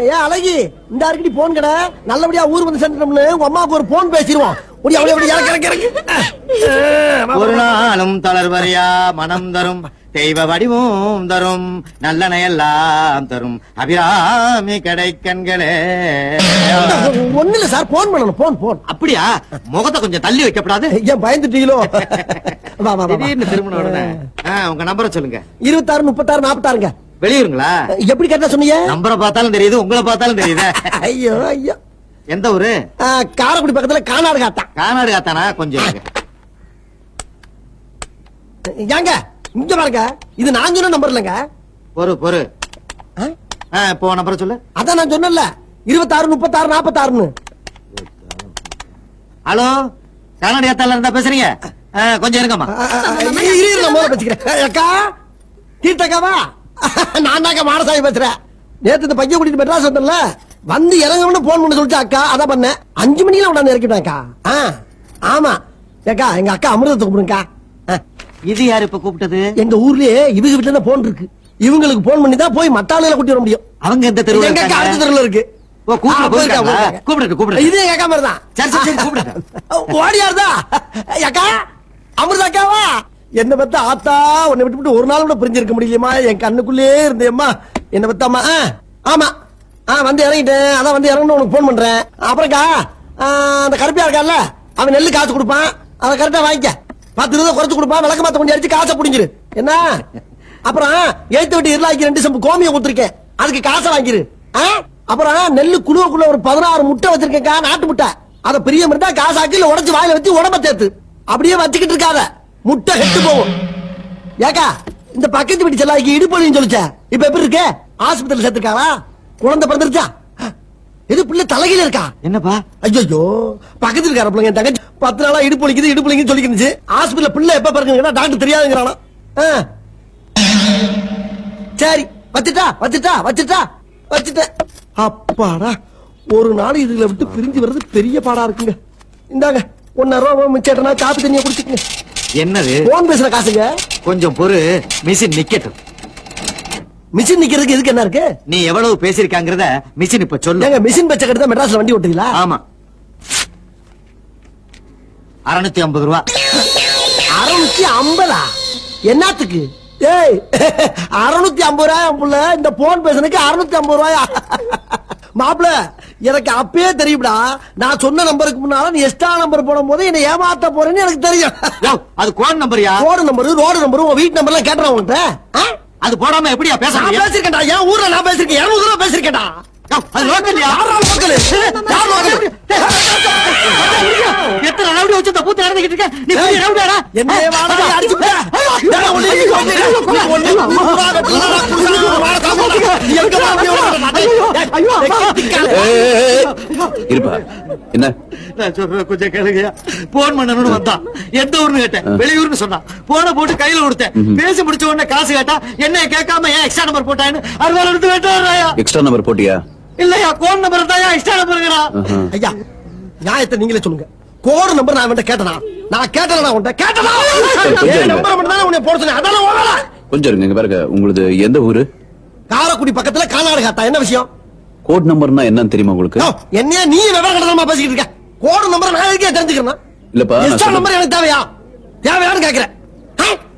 ஏன் அழகி இந்த அருக்கடி போன் கடை நல்லபடியா ஊர் வந்து சென்றோம்னு உங்க அம்மாவுக்கு ஒரு போன் பேசிடுவோம் ஒடி அவளை அப்படி இறக்கு இறக்கு இறக்கு ஆ, வா, ஒரு வா, வா. நாளும் தளர்வரியா மனம் தரும் தெய்வ வடிவும் தரும் நல்லனையெல்லாம் தரும் அபிராமி கடைக்கண்களே ஒண்ணு இல்ல சார் போன் பண்ணணும் போன் போன் அப்படியா முகத்தை கொஞ்சம் தள்ளி வைக்கப்படாது ஏன் பயந்துட்டீங்களோ வா வா வா, வா திடீர்னு திரும்பின உடனே ஆ, உங்க நம்பரை சொல்லுங்க இருபத்தாறு முப்பத்தாறு நாற்பத்தாறுங்க வெளியூருங்களா எப்படி கரெக்டா சொன்னீங்க நம்பரை பார்த்தாலும் தெரியுது உங்களை பார்த்தாலும் தெரியுது ஐயோ ஐயோ எந்த ஊரு ஆ, காரைக்குடி பக்கத்துல கானாடு காத்தான் கானாடு காத்தானா கொஞ்சம் இருங்க. ஏங்க இங்க பாருங்க இது நான் சொன்ன நம்பர் இல்லைங்க பொறு பொறு ஆ? ஆ, இப்போ நம்பரை சொல்லு அதான் நான் சொன்னேன்ல இருபத்தாறு முப்பத்தாறு நாற்பத்தாறுன்னு ஹலோ கானாடு காத்தால இருந்தா பேசுறீங்க ஆ, கொஞ்சம் இருங்கம்மா ஆ, ஆ, ஆ, இரு, இரு, இரு, நான் முதல்ல பேசிக்கிறேன் அக்கா தீர்த்தக்காவா நான் தாங்க மாடசாமி பேசுறேன் நேத்து இந்த பையன் கூட்டிட்டு மெட்ராஸ் வந்தேன்ல வந்து இறங்கணும்னு போன் பண்ண சொல்லிச்சு அக்கா அதான் பண்ணேன் அஞ்சு மணிக்கெல்லாம் உடனே இறக்கிட்டாக்கா ஆ ஆமா ஏக்கா எங்க அக்கா அமிர்தத்தை கூப்பிடுங்கக்கா ஆ, இது யாரு இப்ப கூப்பிட்டது எங்க ஊர்லயே இவங்க வீட்டுல தான் போன் இருக்கு இவங்களுக்கு போன் பண்ணி தான் போய் மத்த ஆளுகளை கூட்டி வர முடியும் அவங்க எந்த தெருவுல எங்க அக்கா அடுத்த இருக்காங்க? தெருவுல இருக்கு ஓ, கூப்பிட ஆ, போயிருக்கா, போயிருக்காங்களா? போயிருக்கா. கூப்பிடுங்க, கூப்பிடுங்க. இது எங்க அக்கா மாதிரி தான் சரி, சரி, சரி, கூப்பிடுங்க. ஓடியாருதா அக்கா அமிர்தா அக்காவா என்ன பத்த ஆத்தா உன்னை விட்டு விட்டு ஒரு நாள் கூட பிரிஞ்சிருக்க முடியலையம்மா என் கண்ணுக்குள்ளே இருந்தேம்மா என்ன பத்தாமா ஆ, ஆமா ஆ வந்து இறங்கிட்டேன் அதான் வந்து இறங்கணும் உனக்கு போன் பண்றேன் அப்புறம்க்கா ஆ, அந்த கருப்பியா இருக்கான்ல அவன் நெல்லு காசு கொடுப்பான் அதை கரெக்டா வாங்கிக்க பத்து ரூபா குறைச்சு கொடுப்பான் விளக்க மாத்த கொஞ்சம் அடிச்சு காசை புடிஞ்சிரு என்ன அப்புறம் எழுத்து விட்டு இருளாக்கி ரெண்டு சம்பு கோமியம் கொடுத்துருக்கேன் அதுக்கு காசை வாங்கிரு ஆ? அப்புறம் நெல்லு குழுவுக்குள்ள ஒரு பதினாறு முட்டை வச்சிருக்கேன்க்கா நாட்டு முட்டை அத பிரியம் இருந்தா காசாக்கி இல்ல உடைச்சு வாயில வச்சு உடம்ப தேத்து அப்படியே வச்சுக்கிட்டு இருக்காத முட்டை கெட்டு போகும் ஏக்கா இந்த பக்கத்து வீட்டு செல்லாக்கி இடுப்பொழின்னு சொல்லிச்ச இப்ப எப்படி இருக்கு ஆஸ்பத்திரி சேர்த்திருக்காளா குழந்தை பிறந்துருச்சா இது பிள்ளை தலைகீழ இருக்கா என்னப்பா ஐயோ பக்கத்துல இருக்கார பிள்ளைங்க என் தங்கச்சி பத்து நாளா இடுப்பு வலிக்குது இடுப்பு வலிக்குதுன்னு சொல்லிக்கிருந்துச்சு ஹாஸ்பிடல்ல பிள்ளை எப்ப பிறகுங்கன்னா டாக்டர் தெரியாதுங்கிறானா ஆ. சரி வச்சுட்டா வச்சுட்டா வச்சுட்டா வச்சுட்டேன் அப்பாடா ஒரு நாள் இதுல விட்டு பிரிஞ்சு வர்றது பெரிய பாடா இருக்குங்க இந்தாங்க ஒன்னாயிரம் ரூபாய் மிச்சேட்டனா காப்பி தண்ணியை குடிச்சுக்கங்க என்னது போன் பேசுற காசுங்க கொஞ்சம் பொறு மிஷின் நிக்கட்டும் மிஷின் நிக்கிறதுக்கு எதுக்கு என்ன இருக்கு நீ எவ்வளவு பேசிருக்காங்கறத மிஷின் இப்ப சொல்லு ஏங்க மிஷின் பச்சை கட்டு தான் மெட்ராஸ்ல வண்டி ஓட்டுறீங்களா ஆமா அறுநூத்தி ஐம்பது ரூபா அறுநூத்தி ஐம்பதா என்னத்துக்கு ஏய் அறுநூத்தி ஐம்பது ரூபாய் புள்ள இந்த போன் பேசுனதுக்கு அறுநூத்தி ஐம்பது ரூபாயா மாப்பிள எனக்கு அப்பயே தெரியும்டா நான் சொன்ன நம்பருக்கு முன்னால நீ எக்ஸ்ட்ரா நம்பர் போடும் போது என்ன ஏமாத்த போறேன்னு எனக்கு தெரியும் யோவ், அது கோன் நம்பர்யா ரோடு நம்பர் ரோடு நம்பர் உன் வீட்டு நம்பர்லாம் கேட்டுறேன் உன்கிட்ட ஆ? அது போடாம எப்படியா பேச நான் முடியும் பேசிருக்கேன்டா என் ஊர்ல நான் பேசிருக்கேன் இருநூறு ரூபா பேசிருக்கேன்டா யோவ், அது லோக்கல்யா யாரா லோக்கலு? யார் லோக்கலு? எத்தனை ரவுடி வச்சு இந்த பூத்து நடந்துகிட்டு இருக்க நீ பெரிய ரவுடியாடா என்னைய வாடா, நீ அடிச்சு விட்ட. ஏடா, ஒண்ணு நீ ஒண்ணு நீ ஒண்ணு நூறுரூவா வெட்டுறா, குடுறா, வாடா, காப்பாத்துங்க. நீ எங்கடா அப்படியே ஓடுற? டேய், டேய், திக்கால. இருப்பா என்ன நான் சொல்றேன் கொஞ்சம் கேளுங்கயா போன் பண்ணணும்னு வந்தான் எந்த ஊர்னு கேட்டேன் வெளியூர்னு சொன்னான் போன போட்டு கையில கொடுத்தேன் பேசி முடிச்ச உடனே காசு கேட்டா என்ன கேட்காம ஏன் எக்ஸ்ட்ரா நம்பர் போட்டான்னு அறுபது எடுத்து வேண்டாயா எக்ஸ்ட்ரா நம்பர் போட்டியா இல்லையா கோன் நம்பர் தான் எக்ஸ்ட்ரா நம்பருங்கிறா ஆஹா. ஐயா நியாயத்தை நீங்களே சொல்லுங்க கோடு நம்பர் நான் அவன்கிட்ட கேட்டனா நான் கேட்டனா உன்கிட்ட கேட்டனா கொஞ்சம் என் இருங்க. நம்பர் மட்டும் தானே உன்னை போட சொன்னேன் அதான உன் வேலை. கொஞ்சம் இருங்க இங்க பாருங்க உங்களுது எந்த ஊரு காரைக்குடி பக்கத்துல கானாடுகாத்தா என்ன விஷயம் கோட் நம்பர்னா என்னன்னு தெரியுமா உங்களுக்கு யோ, என்னையா நீ விவரம் கடத்தமா பேசிக்கிட்டு இருக்க கோடு நம்பர் நான் எதுக்கே தெரிஞ்சுக்கிறேன் இல்லப்பா, நான் எக்ஸ்ட்ரா சொல்றது- நம்பர் எனக்கு தேவையா தேவையான்னு கேக்குறேன்